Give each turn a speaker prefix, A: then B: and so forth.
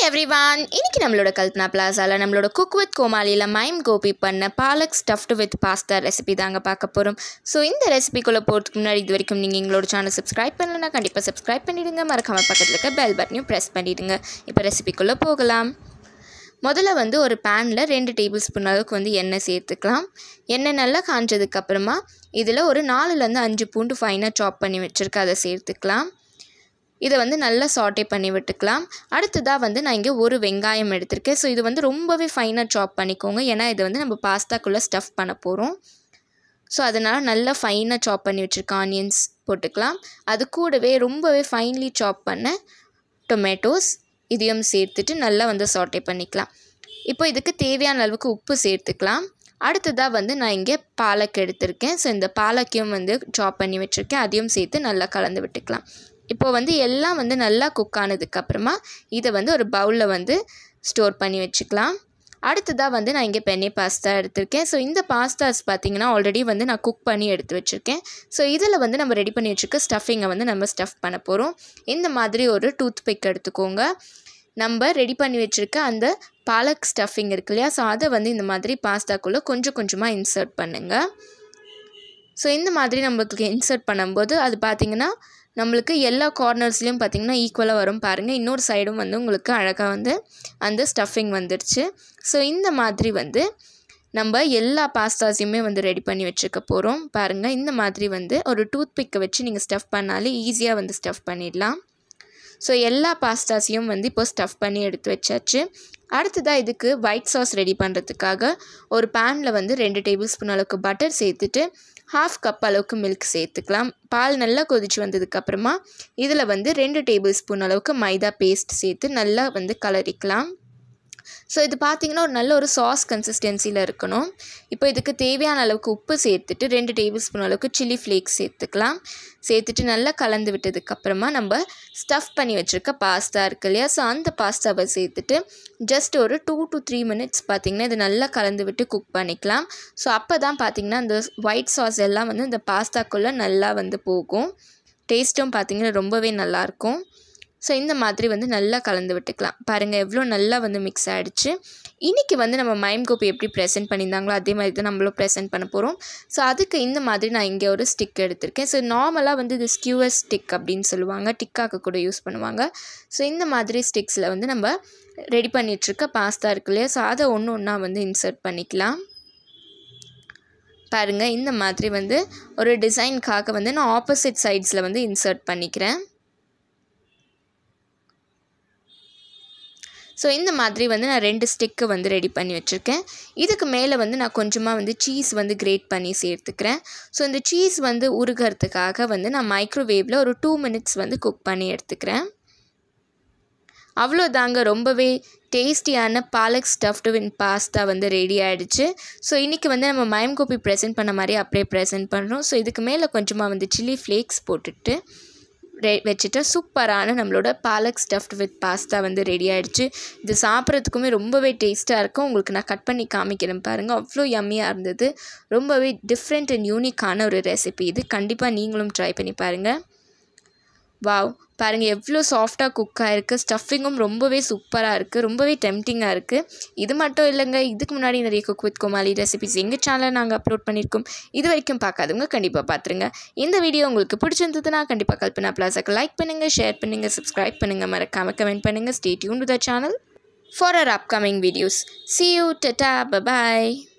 A: everyone இன்னைக்கு நம்மளோட கல்பனா பிளாசாவில் நம்மளோட குக் வித் கோமாளியில் மைம் கோபி பண்ண palak stuffed with pasta recipe தாங்க பார்க்க போகிறோம் ஸோ இந்த ரெசிபிக்குள்ளே போகிறதுக்கு முன்னாடி இது வரைக்கும் நீங்கள் எங்களோட சேனல் சப்ஸ்கிரைப் பண்ணலன்னா கண்டிப்பாக சப்ஸ்கிரைப் பண்ணிவிடுங்க மறக்காமல் பக்கத்தில் இருக்க பெல் பட்டனையும் ப்ரெஸ் பண்ணிவிடுங்க இப்போ ரெசிபிக்குள்ளே போகலாம் முதல்ல வந்து ஒரு பேனில் ரெண்டு டேபிள் ஸ்பூன் அளவுக்கு வந்து எண்ணெய் சேர்த்துக்கலாம் எண்ணெய் நல்லா காஞ்சதுக்கப்புறமா இதில் ஒரு நாலுலேருந்து அஞ்சு பூண்டு ஃபைனாக சாப் பண்ணி வச்சுருக்கேன் அதை சேர்த்துக்கலாம் இதை வந்து நல்லா சாட்டே பண்ணி விட்டுக்கலாம் அடுத்ததாக வந்து நான் இங்கே ஒரு வெங்காயம் எடுத்திருக்கேன் ஸோ இது வந்து ரொம்பவே ஃபைனாக சாப் பண்ணிக்கோங்க ஏன்னா இதை வந்து நம்ம பாஸ்தாக்குள்ளே ஸ்டஃப் பண்ண போகிறோம் ஸோ அதனால் நல்லா ஃபைனாக சாப் பண்ணி வச்சுருக்க ஆனியன்ஸ் போட்டுக்கலாம் அது கூடவே ரொம்பவே ஃபைன்லி சாப் பண்ண டொமேட்டோஸ் இதையும் சேர்த்துட்டு நல்லா வந்து சாட்டே பண்ணிக்கலாம் இப்போ இதுக்கு தேவையான அளவுக்கு உப்பு சேர்த்துக்கலாம் அடுத்ததாக வந்து நான் இங்கே பாலக் எடுத்திருக்கேன் ஸோ இந்த பாலக்கையும் வந்து சாப் பண்ணி வச்சுருக்கேன் அதையும் சேர்த்து நல்லா கலந்து விட்டுக்கலாம் இப்போ வந்து எல்லாம் வந்து நல்லா குக் ஆனதுக்கப்புறமா இதை வந்து ஒரு பவுலில் வந்து ஸ்டோர் பண்ணி வச்சுக்கலாம் அடுத்ததாக வந்து நான் இங்கே பென்னே பாஸ்தா எடுத்திருக்கேன் ஸோ இந்த பாஸ்தாஸ் பார்த்திங்கன்னா ஆல்ரெடி வந்து நான் குக் பண்ணி எடுத்து வச்சுருக்கேன் ஸோ இதில் வந்து நம்ம ரெடி பண்ணி வச்சுருக்க ஸ்டஃபிங்கை வந்து நம்ம ஸ்டஃப் பண்ண போகிறோம் இந்த மாதிரி ஒரு டூத் பிக் எடுத்துக்கோங்க நம்ம ரெடி பண்ணி வச்சுருக்க அந்த பாலக் ஸ்டஃபிங் இருக்கு இல்லையா ஸோ அதை வந்து இந்த மாதிரி பாஸ்தாக்குள்ளே கொஞ்சம் கொஞ்சமாக இன்சர்ட் பண்ணுங்கள் ஸோ இந்த மாதிரி நம்மளுக்கு இன்சர்ட் பண்ணும்போது அது பார்த்திங்கன்னா நம்மளுக்கு எல்லா கார்னர்ஸ்லேயும் பார்த்திங்கன்னா ஈக்குவலாக வரும் பாருங்கள் இன்னொரு சைடும் வந்து உங்களுக்கு அழகாக வந்து அந்த ஸ்டஃபிங் வந்துடுச்சு ஸோ இந்த மாதிரி வந்து நம்ம எல்லா பாஸ்தாஸையுமே வந்து ரெடி பண்ணி வச்சுக்க போகிறோம் பாருங்கள் இந்த மாதிரி வந்து ஒரு டூத் பிக்கை வச்சு நீங்கள் ஸ்டஃப் பண்ணாலே ஈஸியாக வந்து ஸ்டஃப் பண்ணிடலாம் ஸோ எல்லா பாஸ்தாஸையும் வந்து இப்போ ஸ்டஃப் பண்ணி எடுத்து வச்சாச்சு அடுத்ததாக இதுக்கு ஒயிட் சாஸ் ரெடி பண்ணுறதுக்காக ஒரு பேனில் வந்து ரெண்டு டேபிள் ஸ்பூன் அளவுக்கு பட்டர் சேர்த்துட்டு ஹாஃப் கப் அளவுக்கு மில்க் சேர்த்துக்கலாம் பால் நல்லா கொதிச்சு வந்ததுக்கப்புறமா இதில் வந்து ரெண்டு டேபிள் ஸ்பூன் அளவுக்கு மைதா பேஸ்ட் சேர்த்து நல்லா வந்து கலரிக்கலாம் ஸோ இது பார்த்திங்கன்னா ஒரு நல்ல ஒரு சாஸ் கன்சிஸ்டன்சியில் இருக்கணும் இப்போ இதுக்கு தேவையான அளவுக்கு உப்பு சேர்த்துட்டு ரெண்டு டேபிள் ஸ்பூன் அளவுக்கு சில்லி ஃப்ளேக்ஸ் சேர்த்துக்கலாம் சேர்த்துட்டு நல்லா கலந்து விட்டதுக்கப்புறமா நம்ம ஸ்டஃப் பண்ணி வச்சுருக்க பாஸ்தா இருக்கு இல்லையா ஸோ அந்த பாஸ்தாவை சேர்த்துட்டு ஜஸ்ட் ஒரு டூ டு த்ரீ மினிட்ஸ் பார்த்திங்கன்னா இது நல்லா கலந்து விட்டு குக் பண்ணிக்கலாம் ஸோ அப்போ தான் பார்த்திங்கன்னா அந்த ஒயிட் சாஸ் எல்லாம் வந்து இந்த பாஸ்தாக்குள்ளே நல்லா வந்து போகும் டேஸ்ட்டும் பார்த்திங்கன்னா ரொம்பவே நல்லாயிருக்கும் ஸோ இந்த மாதிரி வந்து நல்லா கலந்து விட்டுக்கலாம் பாருங்கள் எவ்வளோ நல்லா வந்து மிக்ஸ் ஆகிடுச்சு இன்றைக்கி வந்து நம்ம மைம் கோப்பி எப்படி ப்ரெசென்ட் பண்ணியிருந்தாங்களோ அதே மாதிரி தான் நம்மளும் ப்ரெசென்ட் பண்ண போகிறோம் ஸோ அதுக்கு இந்த மாதிரி நான் இங்கே ஒரு ஸ்டிக் எடுத்திருக்கேன் ஸோ நார்மலாக வந்து இது ஸ்கியூஎஸ் ஸ்டிக் அப்படின்னு சொல்லுவாங்க டிக்காக்க கூட யூஸ் பண்ணுவாங்க ஸோ இந்த மாதிரி ஸ்டிக்ஸில் வந்து நம்ம ரெடி பண்ணிகிட்ருக்க பாஸ்தா இருக்கு இல்லையா ஸோ அதை ஒன்று ஒன்றா வந்து இன்சர்ட் பண்ணிக்கலாம் பாருங்கள் இந்த மாதிரி வந்து ஒரு டிசைனுக்காக வந்து நான் ஆப்போசிட் சைட்ஸில் வந்து இன்சர்ட் பண்ணிக்கிறேன் ஸோ இந்த மாதிரி வந்து நான் ரெண்டு ஸ்டிக்கு வந்து ரெடி பண்ணி வச்சுருக்கேன் இதுக்கு மேலே வந்து நான் கொஞ்சமாக வந்து சீஸ் வந்து கிரேட் பண்ணி சேர்த்துக்கிறேன் ஸோ இந்த சீஸ் வந்து உருகிறதுக்காக வந்து நான் மைக்ரோவேவில் ஒரு டூ மினிட்ஸ் வந்து குக் பண்ணி எடுத்துக்கிறேன் அவ்வளோதாங்க ரொம்பவே டேஸ்டியான பாலக் ஸ்டஃப்டு வின் பாஸ்தா வந்து ரெடி ஆகிடுச்சு ஸோ இன்றைக்கி வந்து நம்ம மைம் கோப்பி ப்ரெசென்ட் பண்ண மாதிரி அப்படியே ப்ரெசென்ட் பண்ணுறோம் ஸோ இதுக்கு மேலே கொஞ்சமாக வந்து சில்லி ஃப்ளேக்ஸ் போட்டுட்டு ரெ வச்சுட்டு சூப்பரான நம்மளோட பாலக் ஸ்டஃப்ட் வித் பாஸ்தா வந்து ரெடி ஆகிடுச்சு இது சாப்பிட்றதுக்குமே ரொம்பவே டேஸ்ட்டாக இருக்கும் உங்களுக்கு நான் கட் பண்ணி காமிக்கிறேன் பாருங்கள் அவ்வளோ யம்மியாக இருந்தது ரொம்பவே டிஃப்ரெண்ட் அண்ட் யூனிக்கான ஒரு ரெசிபி இது கண்டிப்பாக நீங்களும் ட்ரை பண்ணி பாருங்கள் வாவ் பாருங்கள் எவ்வளோ சாஃப்டாக குக் ஆகிருக்கு ஸ்டஃபிங்கும் ரொம்பவே சூப்பராக இருக்குது ரொம்பவே டெம்டிங்காக இருக்குது இது மட்டும் இல்லைங்க இதுக்கு முன்னாடி நிறைய குக் வித் கோமாளி ரெசிபிஸ் எங்கள் சேனலில் நாங்கள் அப்லோட் பண்ணியிருக்கோம் இது வரைக்கும் பார்க்காதவங்க கண்டிப்பாக பார்த்துருங்க இந்த வீடியோ உங்களுக்கு பிடிச்சிருந்ததுன்னா கண்டிப்பாக கல்பனா பிளாஸாக்கு லைக் பண்ணுங்கள் ஷேர் பண்ணுங்கள் சப்ஸ்கிரைப் பண்ணுங்கள் மறக்காமல் கமெண்ட் பண்ணுங்கள் stay tuned to the channel for our upcoming videos see you tata bye bye